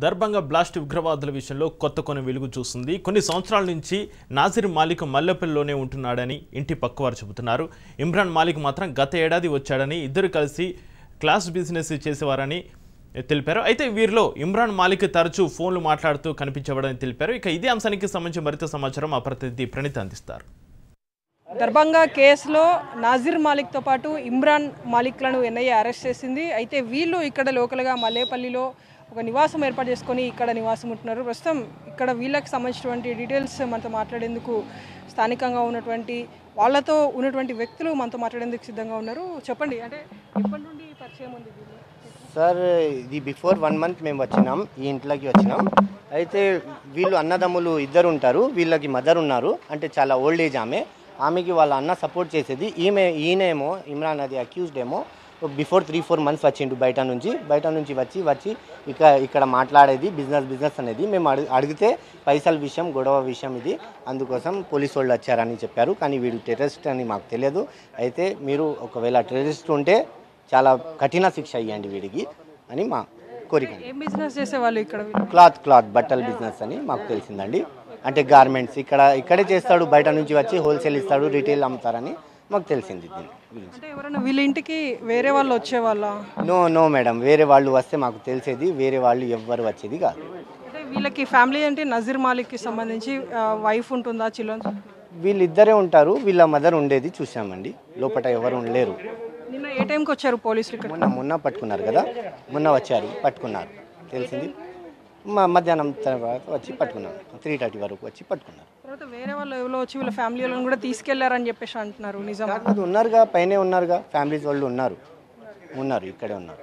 Darbhanga blast ఉగ్రవాదుల విషయంలో కొత్త కొన్ని వెలుగు చూస్తుంది కొన్ని సంవత్సరాల నుంచి నాసిర్ మాలిక్ మల్లెపల్లిలోనే ఉంటున్నాడని ఇంటి పక్కవారు చెబుతున్నారు ఇమ్రాన్ మాలిక్ మాత్రం గత ఏడాది వచ్చాడని ఇద్దరు కలిసి క్లాస్ బిజినెస్ చేసేవారని తెలిపారు అయితే వీరిలో ఇమ్రాన్ మాలిక్ తరచూ ఫోన్లు మాట్లాడుతూ కనిపించేవాడని తెలిపారు ఇక ఇదే అంశానికి సంబంధించి మరింత సమాచారం మా ప్రతినిధి ప్రణీత్ అందిస్తారు దర్భంగా కేసులో నాజిర్ మాలిక్తో పాటు ఇమ్రాన్ మాలిక్లను ఎన్ఐఏ అరెస్ట్ చేసింది అయితే వీళ్ళు ఇక్కడ లోకల్గా మల్లేపల్లిలో ఒక నివాసం ఏర్పాటు చేసుకొని ఇక్కడ నివాసం ఉంటున్నారు ప్రస్తుతం ఇక్కడ వీళ్ళకి సంబంధించినటువంటి డీటెయిల్స్ మనతో మాట్లాడేందుకు స్థానికంగా ఉన్నటువంటి వాళ్ళతో ఉన్నటువంటి వ్యక్తులు మనతో మాట్లాడేందుకు సిద్ధంగా ఉన్నారు చెప్పండి అంటే ఎప్పటి నుండి పరిచయం ఉంది వీళ్ళు సార్ ఇది బిఫోర్ వన్ మంత్ మేము వచ్చినాం ఈ ఇంట్లోకి వచ్చినాం అయితే వీళ్ళు అన్నదమ్ములు ఇద్దరు ఉంటారు వీళ్ళకి మదర్ ఉన్నారు అంటే చాలా ఓల్డ్ ఏజ్ ఆమె ఆమెకి వాళ్ళ అన్న సపోర్ట్ చేసేది ఈమె ఈయనేమో ఇమ్రాన్ అది అక్యూజ్డ్ ఏమో బిఫోర్ త్రీ ఫోర్ మంత్స్ వచ్చిండు బయట నుంచి బయట నుంచి వచ్చి వచ్చి ఇక ఇక్కడ మాట్లాడేది బిజినెస్ బిజినెస్ అనేది మేము అడుగు అడిగితే పైసల విషయం గొడవ విషయం ఇది అందుకోసం పోలీసు వాళ్ళు వచ్చారని చెప్పారు కానీ వీడు టెర్రరిస్ట్ అని మాకు తెలియదు అయితే మీరు ఒకవేళ టెర్రరిస్ట్ ఉంటే చాలా కఠిన శిక్ష ఇవ్వండి వీడికి అని మా కోరిక ఏం బిజినెస్ చేసేవాళ్ళు ఇక్కడ వీళ్ళు క్లాత్ క్లాత్ బట్టల బిజినెస్ అని మాకు తెలిసిందండి అంటే గార్మెంట్స్ ఇక్కడ ఇక్కడే చేస్తాడు బయట నుంచి వచ్చి హోల్సేల్ ఇస్తాడు రీటైల్ అమ్ముతారని మాకు తెలిసింది దీని గురించి అంటే ఎవరైనా వీళ్ళ ఇంటికి వేరే వాళ్ళు వచ్చేవాళ్ళ నో నో మేడం వేరే వాళ్ళు వస్తే మాకు తెలిసేది వేరే వాళ్ళు ఎవ్వరు వచ్చేది కాదు అంటే వీళ్ళకి ఫ్యామిలీ అంటే నజీర్ మాలిక్కి సంబంధించి వైఫ్ ఉంటుందా చిల్డ్రన్స్ వీళ్ళిద్దరే ఉంటారు వీళ్ళ మదర్ ఉండేది చూసామండి లోపల ఎవరు ఉండలేరు నిన్న ఏ టైంకి వచ్చారు పోలీసులు ఇక్కడ మొన్న మొన్న పట్టుకున్నారు కదా మొన్న వచ్చారు పట్టుకున్నారు తెలిసింది మ- మధ్యాహ్నం తర్వాత వచ్చి పట్టుకున్నారు త్రీ థర్టీ వరకు వచ్చి పట్టుకున్నారు తర్వాత వేరే వాళ్ళు ఎవరో వచ్చి వీళ్ళ ఫ్యామిలీ వాళ్ళని కూడా తీసుకెళ్లారని చెప్పేసి అంటున్నారు నిజం అది ఉన్నారుగా పైనే ఉన్నారుగా ఫ్యామిలీస్ వాళ్ళు ఉన్నారు ఉన్నారు ఇక్కడే ఉన్నారు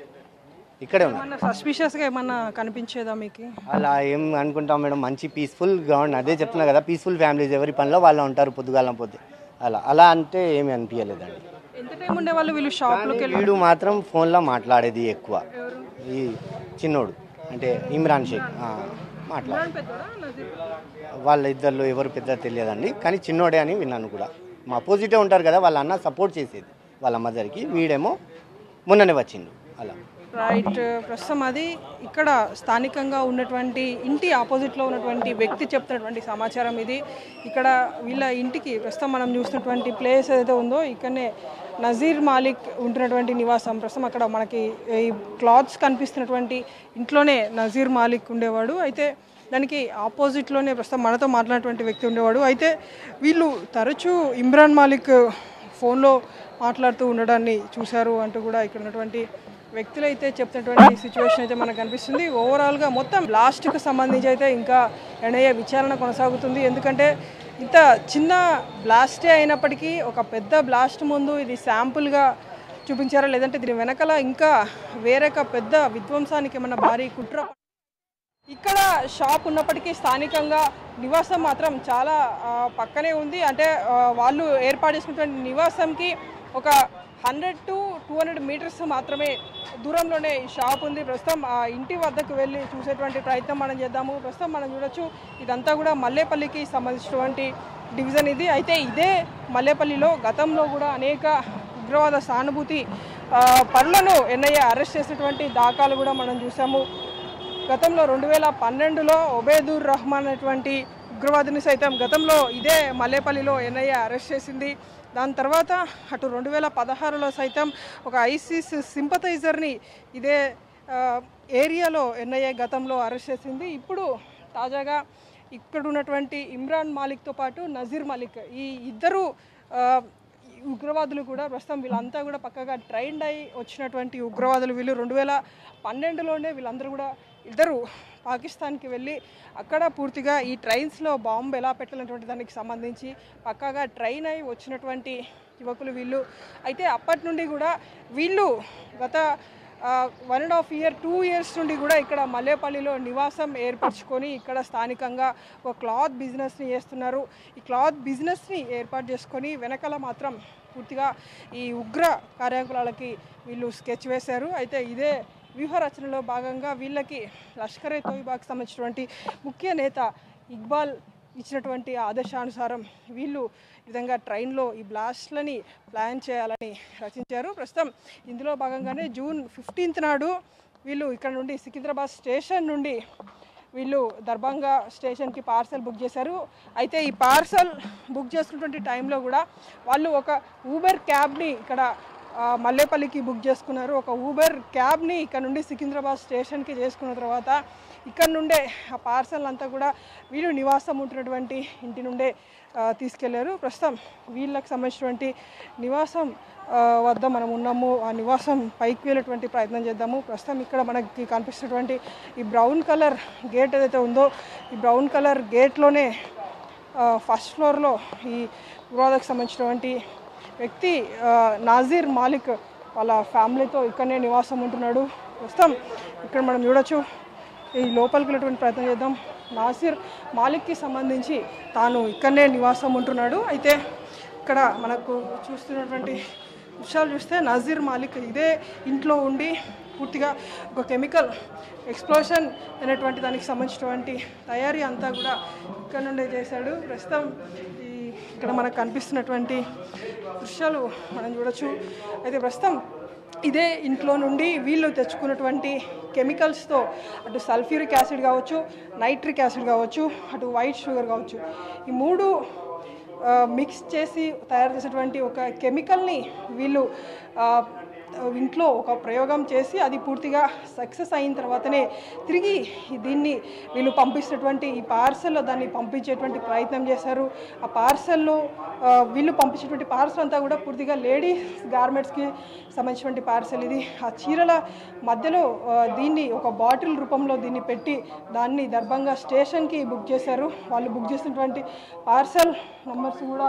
ఇక్కడే ఉన్నారు ఏమన్నా సస్పిషియస్గా ఏమన్నా కనిపించేదా మీకు అలా ఏం అనుకుంటాం మేడం మంచి పీస్ఫుల్ గ్రౌండ్ అదే చెప్తున్నా కదా పీస్ఫుల్ ఫ్యామిలీస్ ఎవరి పనిలో వాళ్ళు ఉంటారు పొద్దుగాలం పోతే అలా అలా అంటే ఏమి అనిపించలేదండి ఎంత టైం ఉండేవాళ్ళు వీళ్ళు షాప్లోకి వెళ్ళి వీడు మాత్రం ఫోన్లో మాట్లాడేది ఎక్కువ ఈ చిన్నోడు అంటే ఇమ్రాన్ షేక్ ఆ, మాట్లాడు పెద్దోడా? నజీర్? వాళ్ళ ఇద్దరిలో ఎవరు పెద్ద తెలియదండి కానీ చిన్నోడే అని విన్నాను కూడా మా అపోజిటే ఉంటారు కదా వాళ్ళ అన్న సపోర్ట్ చేసేది వాళ్ళ మదర్కి వీడేమో మొన్ననే వచ్చిండు అలా రైట్ ప్రస్తుతం అది ఇక్కడ స్థానికంగా ఉన్నటువంటి ఇంటి ఆపోజిట్లో ఉన్నటువంటి వ్యక్తి చెప్తున్నటువంటి సమాచారం ఇది ఇక్కడ వీళ్ళ ఇంటికి ప్రస్తుతం మనం చూస్తున్నటువంటి ప్లేస్ ఏదైతే ఉందో ఇక్కడనే నజీర్ మాలిక్ ఉంటున్నటువంటి నివాసం ప్రస్తుతం అక్కడ మనకి ఈ క్లాత్స్ కనిపిస్తున్నటువంటి ఇంట్లోనే నజీర్ మాలిక్ ఉండేవాడు అయితే దానికి ఆపోజిట్లోనే ప్రస్తుతం మనతో మాట్లాడినటువంటి వ్యక్తి ఉండేవాడు అయితే వీళ్ళు తరచూ ఇమ్రాన్ మాలిక్ ఫోన్లో మాట్లాడుతూ ఉండడాన్ని చూశారు అంటూ కూడా ఇక్కడ ఉన్నటువంటి వ్యక్తులు అయితే చెప్తున్నటువంటి సిచ్యువేషన్ అయితే మనకు కనిపిస్తుంది ఓవరాల్గా మొత్తం బ్లాస్ట్కు సంబంధించి అయితే ఇంకా ఎన్ఐఏ విచారణ కొనసాగుతుంది ఎందుకంటే ఇంత చిన్న బ్లాస్టే అయినప్పటికీ ఒక పెద్ద బ్లాస్ట్ ముందు ఇది శాంపుల్గా చూపించారా లేదంటే దీని వెనకాల ఇంకా వేరొక పెద్ద విధ్వంసానికి ఏమన్నా భారీ కుట్ర ఇక్కడ షాప్ ఉన్నప్పటికీ స్థానికంగా నివాసం మాత్రం చాలా ఆ, పక్కనే ఉంది అంటే ఆ, వాళ్ళు ఏర్పాటు చేసుకున్నటువంటి నివాసంకి ఒక hundred to two hundred metres మాత్రమే దూరంలోనే ఈ షాప్ ఉంది ప్రస్తుతం ఆ ఇంటి వద్దకు వెళ్ళి చూసేటువంటి ప్రయత్నం మనం చేద్దాము ప్రస్తుతం మనం చూడొచ్చు ఇదంతా కూడా మల్లేపల్లికి సంబంధించినటువంటి డివిజన్ ఇది అయితే ఇదే మల్లేపల్లిలో గతంలో కూడా అనేక ఉగ్రవాద సానుభూతి ఆ, పరులను ఎన్ఐఏ అరెస్ట్ చేసినటువంటి దాఖలు కూడా మనం చూసాము గతంలో రెండు వేల పన్నెండులో ఒబేదూర్ రహమాన్ అనేటువంటి ఉగ్రవాదిని సైతం గతంలో ఇదే మల్లేపల్లిలో ఎన్ఐఏ అరెస్ట్ చేసింది దాని తర్వాత అటు రెండు వేల పదహారులో సైతం ఒక ఐసిస్ సింపథైజర్ని ఇదే ఆ, ఏరియాలో ఎన్ఐఏ గతంలో అరెస్ట్ చేసింది ఇప్పుడు తాజాగా ఇక్కడ ఉన్నటువంటి ఇమ్రాన్ మాలిక్తో పాటు నజీర్ మాలిక్ ఈ ఇద్దరు ఆ, ఈ ఉగ్రవాదులు కూడా ప్రస్తుతం వీళ్ళంతా కూడా పక్కగా ట్రైన్డ్ అయి వచ్చినటువంటి ఉగ్రవాదులు వీళ్ళు రెండు వేల పన్నెండులోనే వీళ్ళందరూ కూడా ఇద్దరు పాకిస్తాన్కి వెళ్ళి అక్కడ పూర్తిగా ఈ ట్రైన్స్లో బాంబు ఎలా పెట్టాలనేటువంటి దానికి సంబంధించి పక్కాగా ట్రైన్ అయి వచ్చినటువంటి యువకులు వీళ్ళు అయితే అప్పటి నుండి కూడా వీళ్ళు గత one and half year two years నుండి కూడా ఇక్కడ మల్లేపల్లిలో నివాసం ఏర్పరచుకొని ఇక్కడ స్థానికంగా ఒక క్లాత్ బిజినెస్ని చేస్తున్నారు ఈ క్లాత్ బిజినెస్ని ఏర్పాటు చేసుకొని వెనకాల మాత్రం పూర్తిగా ఈ ఉగ్ర కార్యకలాపాలకి వీళ్ళు స్కెచ్ వేశారు అయితే ఇదే వ్యూహ రచనలో భాగంగా వీళ్ళకి లష్కరే తోయిబాకి సంబంధించినటువంటి ముఖ్య నేత ఇక్బాల్ ఇచ్చినటువంటి ఆదేశానుసారం వీళ్ళు ఈ విధంగా ట్రైన్లో ఈ బ్లాస్ట్లని ప్లాన్ చేయాలని రచించారు ప్రస్తుతం ఇందులో భాగంగానే జూన్ ఫిఫ్టీన్త్ నాడు వీళ్ళు ఇక్కడ నుండి సికింద్రాబాద్ స్టేషన్ నుండి వీళ్ళు దర్భంగా స్టేషన్కి పార్సల్ బుక్ చేశారు అయితే ఈ పార్సల్ బుక్ చేసుకున్నటువంటి టైంలో కూడా వాళ్ళు ఒక ఊబర్ క్యాబ్ని ఇక్కడ ఆ, మల్లేపల్లికి బుక్ చేసుకున్నారు ఒక ఊబర్ క్యాబ్ని ఇక్కడ నుండి సికింద్రాబాద్ స్టేషన్కి చేసుకున్న తర్వాత ఇక్కడ నుండే ఆ పార్సల్ అంతా కూడా వీళ్ళు నివాసం ఉంటున్నటువంటి ఇంటి నుండే ఆ, తీసుకెళ్లారు ప్రస్తుతం వీళ్ళకి సంబంధించినటువంటి నివాసం ఆ, వద్ద మనం ఉన్నాము ఆ నివాసం పైకి వెళ్ళేటువంటి ప్రయత్నం చేద్దాము ప్రస్తుతం ఇక్కడ మనకి కనిపిస్తున్నటువంటి ఈ బ్రౌన్ కలర్ గేట్ ఏదైతే ఉందో ఈ బ్రౌన్ కలర్ గేట్లోనే ఫస్ట్ ఫ్లోర్లో ఈ ఉగ్రవాదకు సంబంధించినటువంటి వ్యక్తి ఆ, నాజీర్ మాలిక్ వాళ్ళ ఫ్యామిలీతో ఇక్కడనే నివాసం ఉంటున్నాడు ప్రస్తుతం ఇక్కడ మనం చూడొచ్చు ఈ లోపలికి వెళ్ళేటువంటి ప్రయత్నం చేద్దాం నాసిర్ మాలిక్కి సంబంధించి తాను ఇక్కడనే నివాసం ఉంటున్నాడు అయితే ఇక్కడ మనకు చూస్తున్నటువంటి విషయాలు చూస్తే నజీర్ మాలిక్ ఇదే ఇంట్లో ఉండి పూర్తిగా ఒక కెమికల్ ఎక్స్ప్లోషన్ అనేటువంటి దానికి సంబంధించినటువంటి తయారీ అంతా కూడా ఇక్కడ నుండే చేశాడు ప్రస్తుతం ఈ ఇక్కడ మనకు కనిపిస్తున్నటువంటి దృశ్యాలు మనం చూడొచ్చు అయితే ప్రస్తుతం ఇదే ఇంట్లో నుండి వీళ్ళు తెచ్చుకున్నటువంటి కెమికల్స్తో అటు సల్ఫ్యూరిక్ యాసిడ్ కావచ్చు నైట్రిక్ యాసిడ్ కావచ్చు అటు వైట్ షుగర్ కావచ్చు ఈ మూడు ఆ, మిక్స్ చేసి తయారు చేసేటువంటి ఒక కెమికల్ని వీళ్ళు ఆ, ఇంట్లో ఒక ప్రయోగం చేసి అది పూర్తిగా సక్సెస్ అయిన తర్వాతనే తిరిగి దీన్ని వీళ్ళు పంపిస్తున్నటువంటి ఈ పార్సల్లో దాన్ని పంపించేటువంటి ప్రయత్నం చేశారు ఆ పార్సల్లో ఆ, వీళ్ళు పంపించేటువంటి పార్సల్ అంతా కూడా పూర్తిగా లేడీస్ గార్మెంట్స్కి సంబంధించినటువంటి పార్సల్ ఇది ఆ చీరల మధ్యలో ఆ, దీన్ని ఒక బాటిల్ రూపంలో దీన్ని పెట్టి దాన్ని దర్భంగా స్టేషన్కి బుక్ చేశారు వాళ్ళు బుక్ చేసినటువంటి పార్సల్ నంబర్స్ కూడా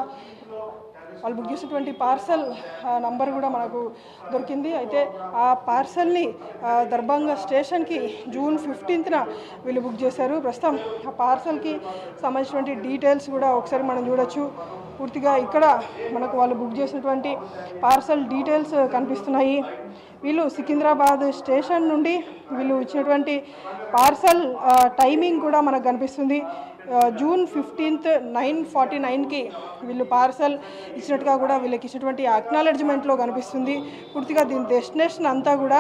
వాళ్ళు బుక్ చేసినటువంటి పార్సల్ నంబర్ కూడా మనకు దొరికింది అయితే ఆ పార్సల్ని ఆ, దర్భంగా స్టేషన్కి జూన్ ఫిఫ్టీన్త్న వీళ్ళు బుక్ చేశారు ప్రస్తుతం ఆ పార్సల్కి సంబంధించినటువంటి డీటెయిల్స్ కూడా ఒకసారి మనం చూడొచ్చు పూర్తిగా ఇక్కడ మనకు వాళ్ళు బుక్ చేసినటువంటి పార్సల్ డీటెయిల్స్ కనిపిస్తున్నాయి వీళ్ళు సికింద్రాబాద్ స్టేషన్ నుండి వీళ్ళు ఇచ్చినటువంటి పార్సల్ ఆ, టైమింగ్ కూడా మనకు కనిపిస్తుంది ఆ, జూన్ ఫిఫ్టీన్త్ నైన్ ఫార్టీ నైన్కి వీళ్ళు పార్సల్ ఇచ్చినట్టుగా కూడా వీళ్ళకి ఇచ్చినటువంటి అక్నాలెడ్జ్మెంట్లో కనిపిస్తుంది పూర్తిగా దీని డెస్టినేషన్ అంతా కూడా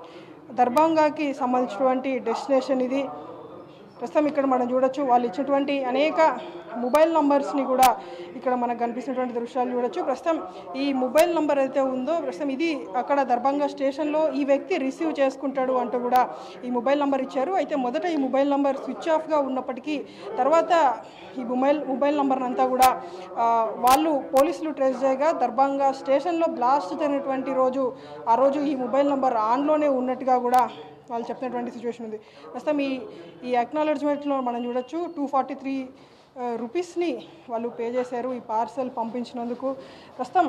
దర్భంగాకి సంబంధించినటువంటి డెస్టినేషన్ ఇది ప్రస్తుతం ఇక్కడ మనం చూడొచ్చు వాళ్ళు ఇచ్చినటువంటి అనేక మొబైల్ నంబర్స్ని కూడా ఇక్కడ మనకు కనిపిస్తున్నటువంటి దృశ్యాలు చూడొచ్చు ప్రస్తుతం ఈ మొబైల్ నంబర్ అయితే ఉందో ప్రస్తుతం ఇది అక్కడ దర్భంగా స్టేషన్లో ఈ వ్యక్తి రిసీవ్ చేసుకుంటాడు అంటూ కూడా ఈ మొబైల్ నంబర్ ఇచ్చారు అయితే మొదట ఈ మొబైల్ నంబర్ స్విచ్ ఆఫ్గా ఉన్నప్పటికీ తర్వాత ఈ మొబైల్ మొబైల్ నంబర్ అంతా కూడా ఆ, వాళ్ళు పోలీసులు ట్రేస్ చేయగా దర్భంగా స్టేషన్లో బ్లాస్ట్ జరిగినటువంటి రోజు ఆ రోజు ఈ మొబైల్ నంబర్ ఆన్లోనే ఉన్నట్టుగా కూడా వాళ్ళు చెప్పినటువంటి సిచ్యువేషన్ ఉంది ప్రస్తుతం ఈ ఈ అక్నాలెడ్జ్మెంట్లో మనం చూడొచ్చు టూ ఫార్టీ త్రీ రూపీస్ని వాళ్ళు పే చేశారు ఈ పార్సల్ పంపించినందుకు ప్రస్తుతం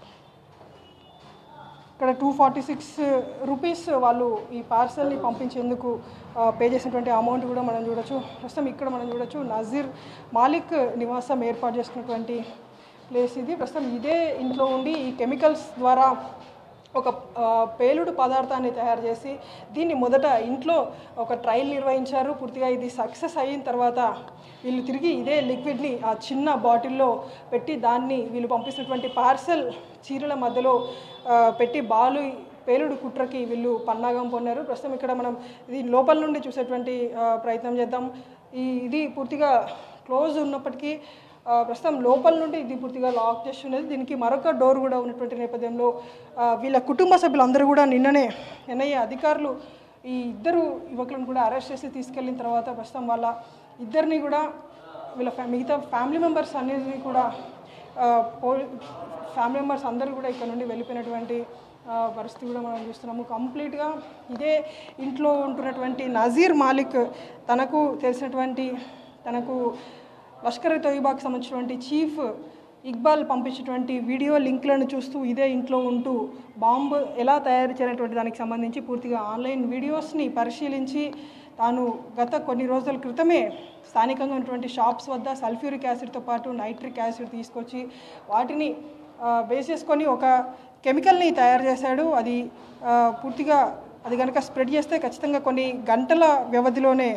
ఇక్కడ టూ ఫార్టీ సిక్స్ రూపీస్ వాళ్ళు ఈ పార్సల్ని పంపించేందుకు ఆ, పే చేసినటువంటి అమౌంట్ కూడా మనం చూడొచ్చు ప్రస్తుతం ఇక్కడ మనం చూడొచ్చు నజీర్ మాలిక్ నివాసం ఏర్పాటు చేసుకున్నటువంటి ప్లేస్ ఇది ప్రస్తుతం ఇదే ఇంట్లో ఉండి ఈ కెమికల్స్ ద్వారా ఒక ఆ, పేలుడు పదార్థాన్ని తయారు చేసి దీన్ని మొదట ఇంట్లో ఒక ట్రయల్ నిర్వహించారు పూర్తిగా ఇది సక్సెస్ అయిన తర్వాత వీళ్ళు తిరిగి ఇదే లిక్విడ్ని ఆ చిన్న బాటిల్లో పెట్టి దాన్ని వీళ్ళు పంపిస్తున్నటువంటి పార్సెల్ చీరల మధ్యలో ఆ, పెట్టి బాలు పేలుడు కుట్రకి వీళ్ళు పన్నాగం పొన్నారు ప్రస్తుతం ఇక్కడ మనం ఇది లోపల నుండి చూసేటువంటి ఆ, ప్రయత్నం చేద్దాం ఈ ఇది పూర్తిగా క్లోజ్ ఉన్నప్పటికీ ఆ, ప్రస్తుతం లోపల నుండి ఇది పూర్తిగా లాక్ చేసి ఉన్నది దీనికి మరొక డోర్ కూడా ఉన్నటువంటి నేపథ్యంలో ఆ, వీళ్ళ కుటుంబ సభ్యులందరూ కూడా నిన్ననే ఎన్ఐఏ అధికారులు ఈ ఇద్దరు యువకులను కూడా అరెస్ట్ చేసి తీసుకెళ్ళిన తర్వాత ప్రస్తుతం వాళ్ళ ఇద్దరిని కూడా వీళ్ళ ఫ్యా మిగతా ఫ్యామిలీ మెంబర్స్ అన్నిటిని కూడా ఆ, పో ఫ్యామిలీ మెంబర్స్ అందరూ కూడా ఇక్కడ నుండి వెళ్ళిపోయినటువంటి ఆ, పరిస్థితి కూడా మనం చూస్తున్నాము కంప్లీట్గా ఇదే ఇంట్లో ఉంటున్నటువంటి నజీర్ మాలిక్ తనకు తెలిసినటువంటి తనకు లష్కర్ ఇ తోయిబాకి సంబంధించినటువంటి చీఫ్ ఇక్బాల్ పంపించినటువంటి వీడియో లింక్లను చూస్తూ ఇదే ఇంట్లో ఉంటూ బాంబు ఎలా తయారు చేయనటువంటి దానికి సంబంధించి పూర్తిగా ఆన్లైన్ వీడియోస్ని పరిశీలించి తాను గత కొన్ని రోజుల క్రితమే స్థానికంగా ఉన్నటువంటి షాప్స్ వద్ద సల్ఫ్యూరిక్ యాసిడ్తో పాటు నైట్రిక్ యాసిడ్ తీసుకొచ్చి వాటిని ఆ, వేసేసుకొని ఒక కెమికల్ని తయారు చేశాడు అది ఆ, పూర్తిగా అది కనుక స్ప్రెడ్ చేస్తే ఖచ్చితంగా కొన్ని గంటల వ్యవధిలోనే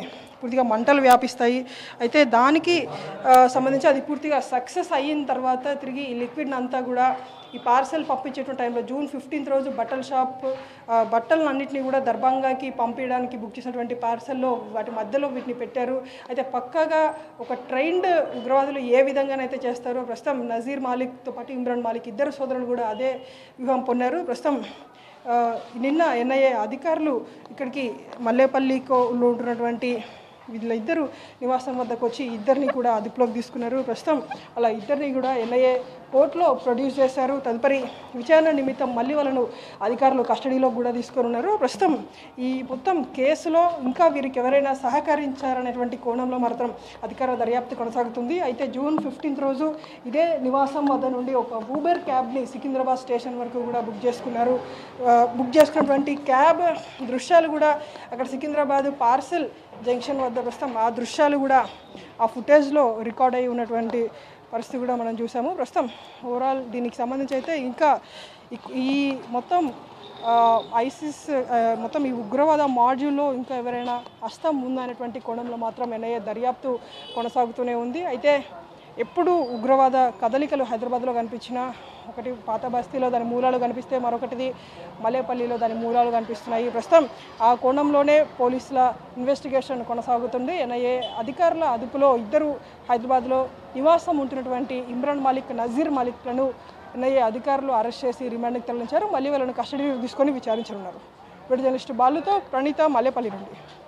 పూర్తిగా మంటలు వ్యాపిస్తాయి అయితే దానికి ఆ, సంబంధించి అది పూర్తిగా సక్సెస్ అయిన తర్వాత తిరిగి ఈ లిక్విడ్ని అంతా కూడా ఈ పార్సెల్ పంపించేటువంటి టైంలో జూన్ ఫిఫ్టీన్త్ రోజు బట్టల షాప్ ఆ, బట్టలను అన్నింటినీ కూడా దర్భంగాకి పంపించడానికి బుక్ చేసినటువంటి పార్సెల్లో వాటి మధ్యలో వీటిని పెట్టారు అయితే పక్కాగా ఒక ట్రైన్డ్ ఉగ్రవాదులు ఏ విధంగానైతే చేస్తారో ప్రస్తుతం నజీర్ మాలిక్తో పాటు ఇమ్రాన్ మాలిక్ ఇద్దరు సోదరులు కూడా అదే వ్యూహం పొన్నారు ప్రస్తుతం ఆ, నిన్న ఎన్ఐఏ అధికారులు ఇక్కడికి మల్లేపల్లిలో ఉంటున్నటువంటి వీళ్ళిద్దరు నివాసం వద్దకు వచ్చి ఇద్దరిని కూడా అదుపులోకి తీసుకున్నారు ప్రస్తుతం అలా ఇద్దరిని కూడా ఎన్ఐఏ కోర్టులో ప్రొడ్యూస్ చేశారు తదుపరి విచారణ నిమిత్తం మళ్ళీ వాళ్ళను అధికారులు కస్టడీలో కూడా తీసుకొని ఉన్నారు ప్రస్తుతం ఈ మొత్తం కేసులో ఇంకా వీరికి ఎవరైనా సహకరించారనేటువంటి కోణంలో మాత్రం అధికార దర్యాప్తు కొనసాగుతుంది అయితే జూన్ ఫిఫ్టీన్త్ రోజు ఇదే నివాసం వద్ద నుండి ఒక ఊబర్ క్యాబ్ని సికింద్రాబాద్ స్టేషన్ వరకు కూడా బుక్ చేసుకున్నారు ఆ, బుక్ చేసుకున్నటువంటి క్యాబ్ దృశ్యాలు కూడా అక్కడ సికింద్రాబాద్ పార్సెల్ జంక్షన్ వద్ద ప్రస్తుతం ఆ దృశ్యాలు కూడా ఆ ఫుటేజ్లో రికార్డ్ అయి ఉన్నటువంటి పరిస్థితి కూడా మనం చూసాము ప్రస్తుతం ఓవరాల్ దీనికి సంబంధించి అయితే ఇంకా ఇక్- ఈ మొత్తం ఆ, ఐసిస్ ఆ, మొత్తం ఈ ఉగ్రవాద మాడ్యూల్లో ఇంకా ఎవరైనా హస్తం ఉందనేటువంటి కోణంలో మాత్రం ఎన్ఐఏ దర్యాప్తు కొనసాగుతూనే ఉంది అయితే ఎప్పుడు ఉగ్రవాద కదలికలు హైదరాబాద్లో కనిపించినా ఒకటి పాత బస్తీలో దాని మూలాలు కనిపిస్తే మరొకటిది మలేపల్లిలో దాని మూలాలు కనిపిస్తున్నాయి ప్రస్తుతం ఆ కోణంలోనే పోలీసుల ఇన్వెస్టిగేషన్ కొనసాగుతుంది ఎన్ఐఏ అధికారుల అదుపులో ఇద్దరు హైదరాబాద్లో నివాసం ఉంటున్నటువంటి ఇమ్రాన్ మాలిక్ నజీర్ మాలిక్లను ఎన్ఐఏ అధికారులు అరెస్ట్ చేసి రిమాండ్కి తరలించారు మళ్ళీ వాళ్ళని కస్టడీలో తీసుకొని విచారించనున్నారు వీడియో జర్నలిస్ట్ బాలుతో ప్రణీత మల్లేపల్లి నుండి